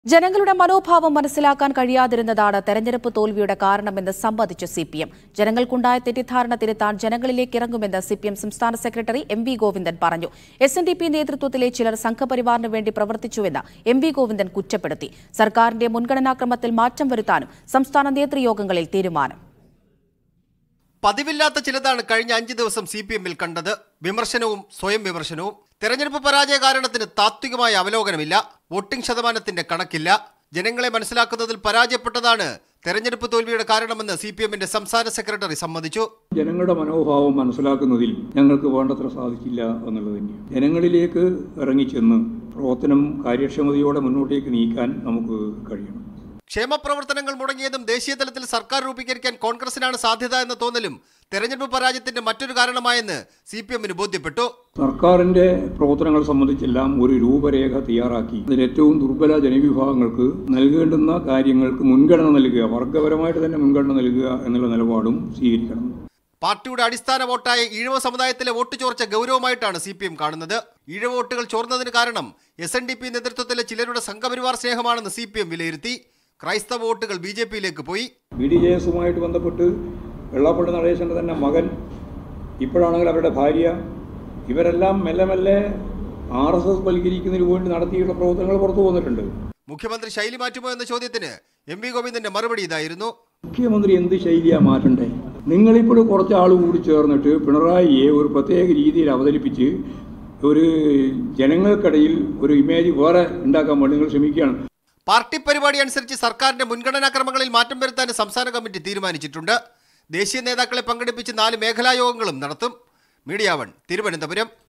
ജനങ്ങളുടെ മനോഭാവം മനസ്സിലാക്കാൻ കഴിയാതിരുന്നതാണ് തെരഞ്ഞെടുപ്പ് തോൽവിയുടെ കാരണമെന്ന് സമ്മതിച്ചു സി പി എം ജനങ്ങൾക്കുണ്ടായ തെറ്റിദ്ധാരണ തിരുത്താൻ ജനങ്ങളിലേക്ക് ഇറങ്ങുമെന്ന് സി പി എം സംസ്ഥാന സെക്രട്ടറി എം വി ഗോവിന്ദൻ പറഞ്ഞു എസ് എൻ ഡി പി നേതൃത്വത്തിലെ ചിലർ സംഘപരിവാറിന് വേണ്ടി പ്രവർത്തിച്ചുവെന്ന് എം വി ഗോവിന്ദൻ കുറ്റപ്പെടുത്തി സർക്കാരിന്റെ മുൻഗണനാക്രമത്തിൽ മാറ്റം വരുത്താനും സംസ്ഥാന നേതൃയോഗങ്ങളിൽ തീരുമാനം പതിവില്ലാത്ത ചിലതാണ് കഴിഞ്ഞ അഞ്ച് ദിവസം സി പി എമ്മിൽ കണ്ടത് വിമർശനവും സ്വയം വിമർശനവും തെരഞ്ഞെടുപ്പ് പരാജയ കാരണത്തിന് താത്വികമായ അവലോകനമില്ല വോട്ടിംഗ് ശതമാനത്തിന്റെ കണക്കില്ല ജനങ്ങളെ മനസ്സിലാക്കുന്നതിൽ പരാജയപ്പെട്ടതാണ് തെരഞ്ഞെടുപ്പ് തോൽവിയുടെ കാരണമെന്ന് സി പി എമ്മിന്റെ സംസ്ഥാന സെക്രട്ടറി സമ്മതിച്ചു ജനങ്ങളുടെ മനോഭാവം മനസ്സിലാക്കുന്നതിൽ ഞങ്ങൾക്ക് വേണ്ടത്ര സാധിച്ചില്ല എന്നുള്ളത് തന്നെയാണ് ജനങ്ങളിലേക്ക് ഇറങ്ങിച്ചെന്ന് പ്രവർത്തനം കാര്യക്ഷമതയോടെ മുന്നോട്ടേക്ക് നീക്കാൻ നമുക്ക് കഴിയണം ക്ഷേമപ്രവർത്തനങ്ങൾ മുടങ്ങിയതും ദേശീയ തലത്തിൽ സർക്കാർ രൂപീകരിക്കാൻ കോൺഗ്രസിനാണ് സാധ്യത എന്ന തോന്നലും തെരഞ്ഞെടുപ്പ് പരാജയത്തിന്റെ മറ്റൊരു കാരണമായെന്ന് സി പി എമ്മിന് ബോധ്യപ്പെട്ടു സർക്കാരിന്റെ പ്രവർത്തനങ്ങൾ സംബന്ധിച്ചെല്ലാം ഒരു രൂപരേഖ തയ്യാറാക്കി അതിൽ ഏറ്റവും ദുർബല ജനവിഭാഗങ്ങൾക്ക് നൽകേണ്ടുന്ന കാര്യങ്ങൾക്ക് മുൻഗണന നൽകുക വർഗപരമായിട്ട് തന്നെ മുൻഗണന നൽകുക എന്നുള്ള നിലപാടും സ്വീകരിക്കണം പാർട്ടിയുടെ അടിസ്ഥാന വോട്ടായ ഈഴവ സമുദായത്തിലെ വോട്ട് ചോർച്ച ഗൗരവമായിട്ടാണ് സി പി എം കാണുന്നത് ഈഴവ വോട്ടുകൾ ചോർന്നതിന് കാരണം എസ് എൻ ഡി പി നേതൃത്വത്തിലെ ചിലരുടെ സംഘപരിവാർ സ്നേഹമാണെന്ന് സി പി എം വിലയിരുത്തി ക്രൈസ്തവ വോട്ടുകൾ ബി ജെ പിയിലേക്ക് പോയി ബി ഡി ജെ എസുമായിട്ട് ബന്ധപ്പെട്ട് വെള്ളാപ്പള്ളി നടേശൻ്റെ തന്നെ മകൻ ഇപ്പോഴാണെങ്കിൽ അവരുടെ ഭാര്യ ഇവരെല്ലാം മെല്ലെ മെല്ലെ ആർ എസ് എസ് വൽക്കരിക്കുന്നതിന് വേണ്ടി നടത്തിയിട്ടുള്ള പ്രവർത്തനങ്ങൾ പുറത്തു വന്നിട്ടുണ്ട് മുഖ്യമന്ത്രി ശൈലി മാറ്റുമോ എന്ന ചോദ്യത്തിന് എം വി ഗോവിന്ദന്റെ മറുപടി ഇതായിരുന്നു മുഖ്യമന്ത്രി എന്ത് ശൈലിയാ മാറ്റണ്ടേ നിങ്ങളിപ്പോൾ കുറച്ച് ആൾ കൂടി ചേർന്നിട്ട് പിണറായിയെ ഒരു പ്രത്യേക രീതിയിൽ അവതരിപ്പിച്ച് ഒരു ജനങ്ങൾക്കിടയിൽ ഒരു ഇമേജ് വേറെ ഉണ്ടാക്കാൻ വേണ്ടി നിങ്ങൾ ശ്രമിക്കുകയാണ് പാർട്ടി പരിപാടി അനുസരിച്ച് സർക്കാരിന്റെ മുൻഗണനാക്രമങ്ങളിൽ മാറ്റം വരുത്താൻ സംസ്ഥാന കമ്മിറ്റി തീരുമാനിച്ചിട്ടുണ്ട് ദേശീയ നേതാക്കളെ പങ്കെടുപ്പിച്ച് നാല് മേഖലാ യോഗങ്ങളും നടത്തും മീഡിയ വൺ തിരുവനന്തപുരം